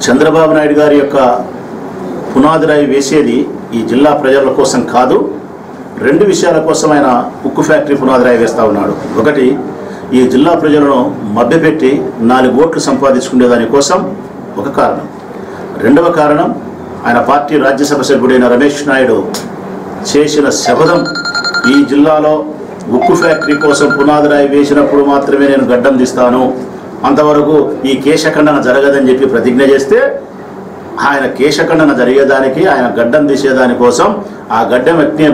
చంద్రబాబు నాయుడు గారి యొక్క పునాదిరాయి వేసేది ఈ జిల్లా ప్రజల కోసం కాదు రెండు విషయాల కోసం ఆయన ఉక్కు ఫ్యాక్టరీ పునాదిరాయి వేస్తూ ఉన్నాడు ఒకటి ఈ జిల్లా ప్రజలను మభ్యపెట్టి నాలుగు ఓట్లు సంపాదించుకునే దానికోసం ఒక కారణం రెండవ కారణం ఆయన పార్టీ రాజ్యసభ సభ్యుడైన రమేష్ నాయుడు చేసిన శపథం ఈ జిల్లాలో ఉక్కు ఫ్యాక్టరీ కోసం పునాదిరాయి వేసినప్పుడు మాత్రమే నేను గడ్డం తీస్తాను అంతవరకు ఈ కేశఖండన జరగదని చెప్పి ప్రతిజ్ఞ చేస్తే ఆయన కేశఖండన జరిగేదానికి ఆయన గడ్డం తీసేదాని కోసం ఆ గడ్డం ఎట్నే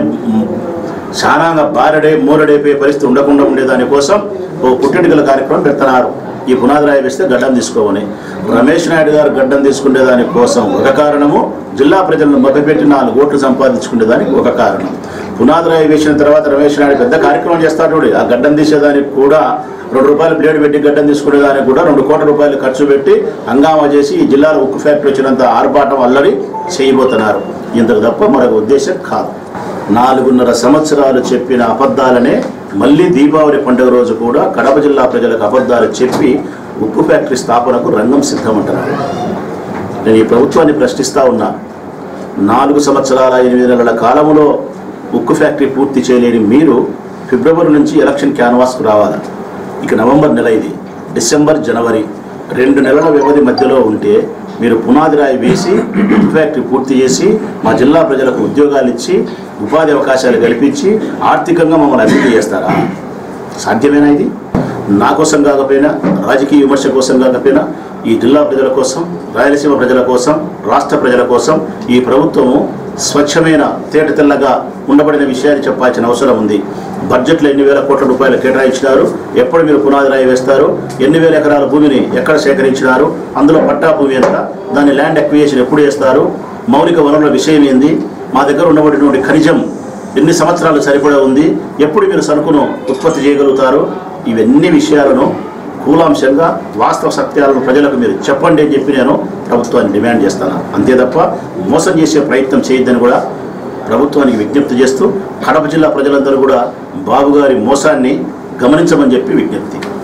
శానాంగా బారడే మూరడైపోయే పరిస్థితి ఉండకుండా ఉండేదాని కోసం ఓ పుట్టెడుకల కార్యక్రమం పెడుతున్నారు ఈ పునాదిరాయి వేస్తే గడ్డం తీసుకోమని రమేష్ నాయుడు గారు గడ్డం తీసుకునే దాని కోసం ఒక కారణము జిల్లా ప్రజలను మభ్యపెట్టి నాలుగు ఓట్లు సంపాదించుకునేదానికి ఒక కారణం పునాదిరాయి వేసిన తర్వాత రమేష్ నాయుడు పెద్ద కార్యక్రమం చేస్తాడు చూడు. ఆ గడ్డం తీసేదానికి కూడా రెండు రూపాయలు బ్లేడ్ పెట్టి గడ్డం తీసుకునేదానికి కూడా రెండు కోట్ల రూపాయలు ఖర్చు పెట్టి హంగామా చేసి ఈ జిల్లాలో ఉక్కు ఫ్యాక్టరీ వచ్చినంత ఆర్భాటం అల్లరి చేయబోతున్నారు ఇంతకు తప్ప మరొక ఉద్దేశం కాదు నాలుగున్నర సంవత్సరాలు చెప్పిన అబద్ధాలనే మళ్ళీ దీపావళి పండుగ రోజు కూడా కడప జిల్లా ప్రజలకు అబద్ధాలు చెప్పి ఉక్కు ఫ్యాక్టరీ స్థాపనకు రంగం సిద్ధమంటున్నారు నేను ఈ ప్రభుత్వాన్ని ప్రశ్నిస్తా ఉన్నా నాలుగు సంవత్సరాల ఎనిమిది నెలల కాలంలో ఉక్కు ఫ్యాక్టరీ పూర్తి చేయలేని మీరు ఫిబ్రవరి నుంచి ఎలక్షన్ క్యాన్వాస్కు రావాలి ఇక నవంబర్ నెల ఇది డిసెంబర్ జనవరి రెండు నెలల వ్యవధి మధ్యలో ఉంటే మీరు పునాది రాయి వేసి ఉక్కు ఫ్యాక్టరీ పూర్తి చేసి మా జిల్లా ప్రజలకు ఉద్యోగాలు ఇచ్చి ఉపాధి అవకాశాలు కల్పించి ఆర్థికంగా మమ్మల్ని అభివృద్ధి చేస్తారా సాధ్యమేనా ఇది నా కోసం కాకపోయినా రాజకీయ విమర్శ కోసం కాకపోయినా ఈ జిల్లా ప్రజల కోసం రాయలసీమ ప్రజల కోసం రాష్ట్ర ప్రజల కోసం ఈ ప్రభుత్వము స్వచ్ఛమైన తేట తెల్లగా ఉండబడిన విషయాన్ని చెప్పాల్సిన అవసరం ఉంది బడ్జెట్లో ఎన్ని వేల కోట్ల రూపాయలు కేటాయించినారు ఎప్పుడు మీరు పునాది రాయి వేస్తారు ఎన్ని వేల ఎకరాల భూమిని ఎక్కడ సేకరించినారు అందులో పట్టా భూమి ఎంత దాని ల్యాండ్ ఎక్వియేషన్ ఎప్పుడు చేస్తారు మౌలిక వనరుల విషయం ఏంది మా దగ్గర ఉండబడినటువంటి ఖనిజం ఎన్ని సంవత్సరాలు సరిపడా ఉంది ఎప్పుడు మీరు సరుకును ఉత్పత్తి చేయగలుగుతారు ఇవన్నీ విషయాలను కూలాంశంగా వాస్తవ సత్యాలను ప్రజలకు మీరు చెప్పండి అని చెప్పి నేను ప్రభుత్వాన్ని డిమాండ్ చేస్తాను అంతే తప్ప మోసం చేసే ప్రయత్నం చేయొద్దని కూడా ప్రభుత్వానికి విజ్ఞప్తి చేస్తూ కడప జిల్లా ప్రజలందరూ కూడా బాబు గారి మోసాన్ని గమనించమని చెప్పి విజ్ఞప్తి